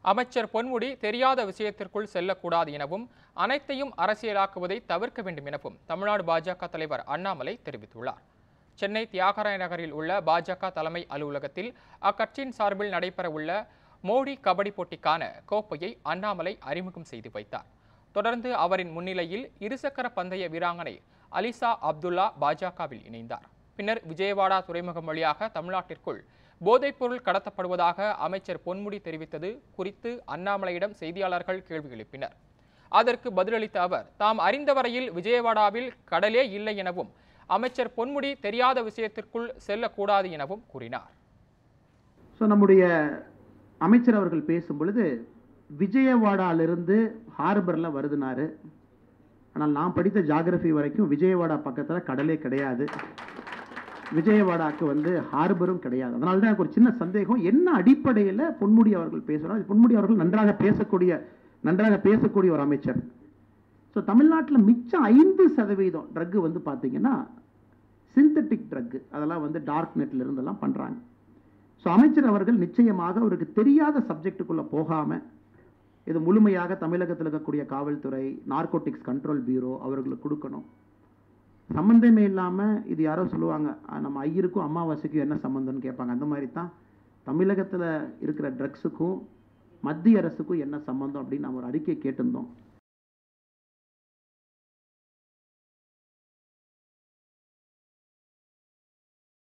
அமைச்சர் பொன்முடி தெரியாத விஷயத்திற்குள் செல்லக்கூடாது எனவும் அனைத்தையும் அரசியலாக்குவதை தவிர்க்க வேண்டும் எனவும் தமிழ்நாடு பாஜக தலைவர் அண்ணாமலை தெரிவித்துள்ளார் சென்னை தியாகராய நகரில் உள்ள பாஜக தலைமை அலுவலகத்தில் அக்கட்சியின் சார்பில் நடைபெறவுள்ள மோடி கபடி போட்டிக்கான கோப்பையை அண்ணாமலை அறிமுகம் செய்து வைத்தார் தொடர்ந்து அவரின் முன்னிலையில் இருசக்கர பந்தய வீராங்கனை அலிசா அப்துல்லா பாஜகவில் இணைந்தார் பின்னர் விஜயவாடா துறைமுகம் வழியாக தமிழ்நாட்டிற்குள் போதைப்பொருள் கடத்தப்படுவதாக அமைச்சர் பொன்முடி தெரிவித்தது குறித்து அண்ணாமலையிடம் செய்தியாளர்கள் கேள்வி எழுப்பினர் அதற்கு பதிலளித்த அவர் தாம் அறிந்தவரையில் விஜயவாடாவில் கடலே இல்லை எனவும் அமைச்சர் பொன்முடி தெரியாத விஷயத்திற்குள் செல்லக்கூடாது எனவும் கூறினார் ஸோ நம்முடைய அமைச்சர் அவர்கள் பேசும் பொழுது விஜயவாடாலிருந்து ஹார்பரில் வருதுனாரு ஆனால் நான் படித்த ஜாகிரபி வரைக்கும் விஜயவாடா பக்கத்தில் கடலே கிடையாது விஜயவாடாக்கு வந்து ஹார்பரும் கிடையாது அதனால தான் எனக்கு ஒரு சின்ன சந்தேகம் என்ன அடிப்படையில் பொன்முடி அவர்கள் பேசுகிறார் பொன்முடி அவர்கள் நன்றாக பேசக்கூடிய நன்றாக பேசக்கூடிய ஒரு அமைச்சர் ஸோ தமிழ்நாட்டில் மிச்சம் ஐந்து சதவீதம் ட்ரக்கு வந்து பார்த்தீங்கன்னா சிந்தட்டிக் ட்ரக்கு அதெல்லாம் வந்து டார்க் நெட்ல இருந்தெல்லாம் பண்ணுறாங்க ஸோ அமைச்சர் அவர்கள் நிச்சயமாக அவருக்கு தெரியாத சப்ஜெக்டுக்குள்ளே போகாமல் இது முழுமையாக தமிழகத்தில் இருக்கக்கூடிய காவல்துறை நார்கோட்டிக்ஸ் கண்ட்ரோல் பியூரோ அவர்களுக்கு கொடுக்கணும் சம்மந்தமே இல்லாமல் இது யாரோ சொல்லுவாங்க "ஆ, நம்ம ஐயருக்கும் அமாவாசைக்கும் என்ன சம்மந்தம்னு கேட்பாங்க அந்த மாதிரி தான் தமிழகத்தில் இருக்கிற ட்ரக்ஸுக்கும் மத்திய அரசுக்கும் என்ன சம்மந்தம் அப்படின்னு நம்ம ஒரு அறிக்கை கேட்டிருந்தோம்